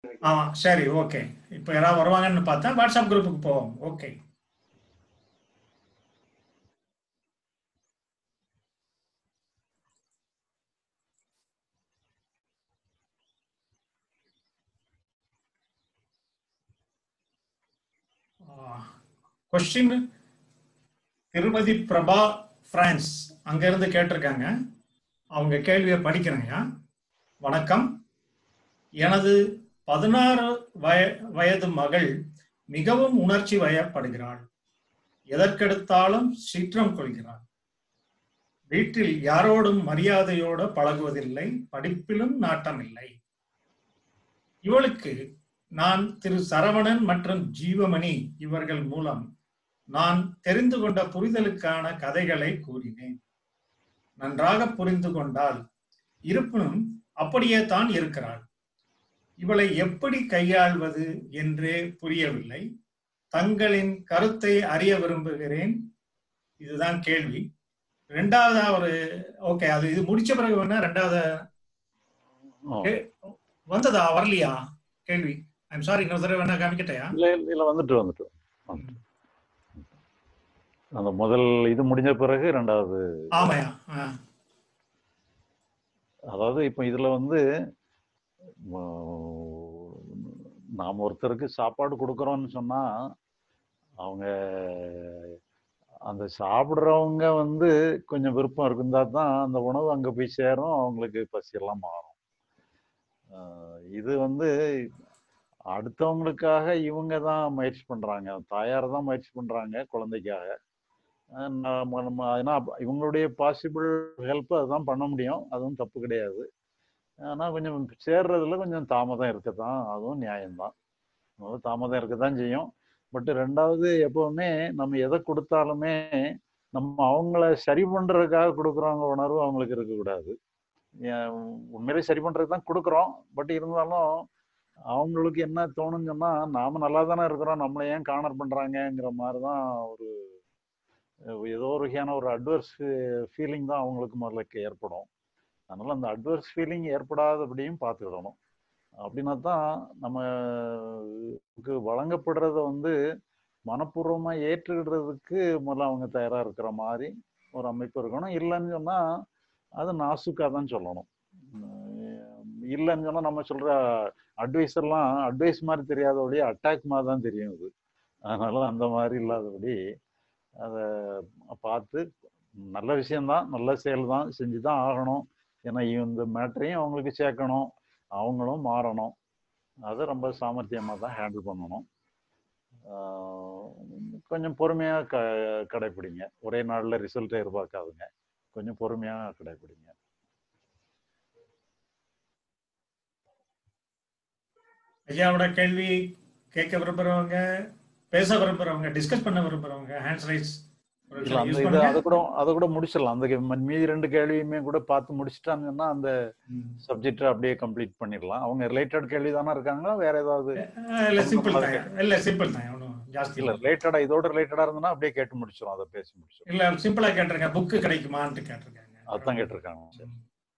ஆமா சரி ஓகே இப்போ யாராவது வருவாங்கன்னு பார்த்தா வாட்ஸ்அப் குரூப்புக்கு போவோம் ஓகே கொஸ்டின் திருமதி பிரபா பிரான்ஸ் அங்கிருந்து கேட்டிருக்காங்க அவங்க கேள்வியை படிக்கிறேங்க வணக்கம் எனது பதினாறு வய வயது மகள் மிகவும் உணர்ச்சி வயப்படுகிறாள் எதற்கெடுத்தாலும் சீற்றம் கொள்கிறாள் வீட்டில் யாரோடும் மரியாதையோடு பழகுவதில்லை படிப்பிலும் நாட்டமில்லை இவளுக்கு நான் திரு சரவணன் மற்றும் ஜீவமணி இவர்கள் மூலம் நான் தெரிந்து கொண்ட புரிதலுக்கான கதைகளை கூறினேன் நன்றாக புரிந்து கொண்டால் இருப்பினும் அப்படியே தான் இருக்கிறாள் இவளை எப்படி கையாள்வது என்றே புரியவில்லை தங்களின் கருத்தை அறிய விரும்புகிறேன் இதுதான் கேள்வி ரெண்டாவதா ஒரு ஓகே அது இது முடிச்ச பிறகு வேணா ரெண்டாவது வந்ததா வரலையா கேள்வி ஐம் சாரி இன்னொரு தடவை வேணா காமிக்கட்டையா இல்ல இல்ல வந்துட்டு வந்துட்டு வந்துட்டு. அந்த முதல் இது முடிஞ்ச பிறகு ரெண்டாவது ஆமாயா ஆ, அதாவது இப்போ இதுல வந்து ம- நாம் ஒருத்தருக்கு சாப்பாடு கொடுக்குறோம்னு சொன்னா அவங்க அந்த சாப்பிட்றவங்க வந்து கொஞ்சம் விருப்பம் இருந்தா தான் அந்த உணவு அங்க போய் சேரும் அவங்களுக்கு பசியெல்லாம் மாறும் ஆஹ் இது வந்து அடுத்தவங்களுக்காக இவங்க தான் முயற்சி பண்றாங்க தாயார் தான் முயற்சி பண்றாங்க குழந்தைக்காக ஆஹ் நம்ம நம்ம ஏன்னா அப்ப இவங்களுடைய பாசிபிள் ஹெல்ப் அதுதான் பண்ண முடியும் அதுவும் தப்பு கிடையாது ஆனா கொஞ்சம் சேர்றதுல கொஞ்சம் தாமதம் இருக்கத்தான் அதுவும் நியாயம்தான் முதல்ல தாமதம் இருக்கத்தான் செய்யும் பட் ரெண்டாவது எப்பவுமே நம்ம எதை கொடுத்தாலுமே நம்ம அவங்கள சரி பண்றதுக்காக கொடுக்குறவங்க உணர்வு அவங்களுக்கு இருக்கக்கூடாது ஏன் உண்மையிலே சரி பண்றதுக்கு தான் கொடுக்குறோம் பட் இருந்தாலும் அவங்களுக்கு என்ன தோணுன்னு சொன்னா நாம நல்லா தானே இருக்கிறோம் நம்மளை ஏன் கார்னர் பண்றாங்கங்கிற மாதிரி தான் ஒரு அஹ் ஏதோ ஒரு வகையான ஒரு அட்வர்ஸ் ஃபீலிங் தான் அவங்களுக்கு முதல்ல ஏற்படும் அதனால அந்த அட்வர்ஸ் ஃபீலிங் ஏற்படாதபடியும் பார்த்துக்கிடணும் அப்படின்னா தான் நமக்கு வழங்கப்படுறத வந்து மனப்பூர்வமா ஏற்றுக்கிடுறதுக்கு முதல்ல அவங்க தயாரா இருக்கிற மாதிரி ஒரு அமைப்பு இருக்கணும் இல்லைன்னு சொன்னா அது நாசுக்கா தான் சொல்லணும் உம் இல்லைன்னு சொன்னா நம்ம சொல்ற அட்வைஸ் எல்லாம் அட்வைஸ் மாதிரி தெரியாதபடி அட்டாக் மாதிரி தான் தெரியும் இது அதனால அந்த மாதிரி இல்லாதபடி அதை பார்த்து நல்ல விஷயம்தான் நல்ல செயல் தான் செஞ்சு தான் ஆகணும் ஏன்னா இந்த மேட்டரையும் அவங்களுக்கு சேர்க்கணும் அவங்களும் மாறணும் அதை ரொம்ப சாமர்த்தியமாக தான் ஹேண்டில் பண்ணணும் ஆஹ் கொஞ்சம் பொறுமையாக க கடைப்பிடிங்க ஒரே நாளில் ரிசல்ட்டை எதிர்பார்க்காதுங்க கொஞ்சம் பொறுமையாக கடைப்பிடிங்க ஐயாவோட கேள்வி கேட்க விரும்புறவங்க பேச விரும்புறவங்க டிஸ்கஸ் பண்ண விரும்புறவங்க ஹேண்ட்ஸ் ரைஸ் இல்ல அந்த இது அதை கூட அதை கூட முடிச்சிடலாம் அந்த கே- மீதி ரெண்டு கேள்வியுமே கூட பார்த்து முடிச்சிட்டாங்கன்னா அந்த சப்ஜெக்ட் அப்படியே கம்ப்ளீட் பண்ணிடலாம் அவங்க ரிலேட்டட் கேள்வி தானே இருக்காங்களா வேற ஏதாவது இல்ல சிம்பிள் தான் இல்ல சிம்பிள் தான் ஒன்றும் ஜாஸ்தி இல்ல ரிலேட்டடா இதோட ரிலேட்டடா இருந்ததுன்னா அப்படியே கேட்டு முடிச்சிடும் அதை பேசி முடிச்சிடும் இல்ல சிம்பிளா கேட்டிருக்கேன் புக்கு கிடைக்குமான்ட்டு கேட்டிருக்காங்க அதான் கேட்டிருக்காங்க சரி.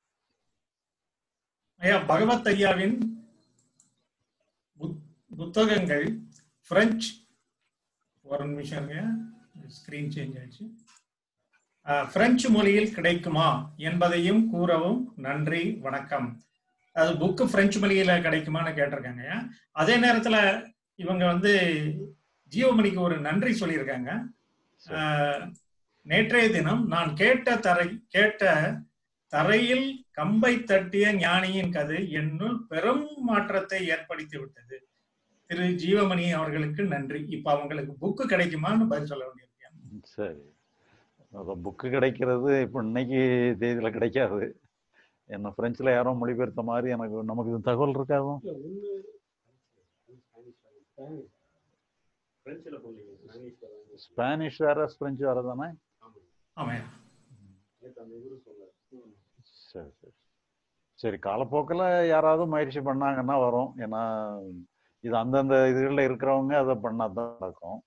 ஐயா பகவத் ஐயாவின் புத்- புத்தகங்கள் பிரெஞ்சு ஒரு நிமிஷம் இருங்க ஸ்கிரீன் சேஞ்ச் ஆயிடுச்சு அஹ், பிரெஞ்சு மொழியில் கிடைக்குமா என்பதையும் கூறவும் நன்றி வணக்கம் அது புக்கு பிரெஞ்சு மொழியில கிடைக்குமான்னு கேட்டிருக்காங்க ஐயா. அதே நேரத்துல இவங்க வந்து ஜீவமணிக்கு ஒரு நன்றி சொல்லியிருக்காங்க அஹ், நேற்றைய தினம் நான் கேட்ட தரை கேட்ட தரையில் கம்பை தட்டிய ஞானியின் கதை என்னுள் பெரும் மாற்றத்தை ஏற்படுத்தி விட்டது திரு ஜீவமணி அவர்களுக்கு நன்றி இப்ப அவங்களுக்கு புக்கு கிடைக்குமான்னு பதில் சொல்ல வேண்டியிருக்கேன் சரி அதான் புக்கு கிடைக்கிறது இப்போ இன்னைக்கு தேதியில கிடைக்காது என்ன பிரெஞ்சுல யாரோ மொழிபெயர்த்த மாதிரி எனக்கு நமக்கு இது தகவல் இருக்காதும் பிரெஞ்சில் போடலீங்க இங்கிலீஷ்ல தான் ஸ்பானிஷ் வேற பிரெஞ்சு வேற தானே ஆமாயா நேற்று அந்த இவரு சொன்னார் சரி சரி சரி காலப்போக்கில் யாராவது முயற்சி பண்ணாங்கன்னா வரும் ஏன்னா இது அந்தந்த இதுகளில் இருக்கிறவங்க அதை பண்ணாதான் நடக்கும்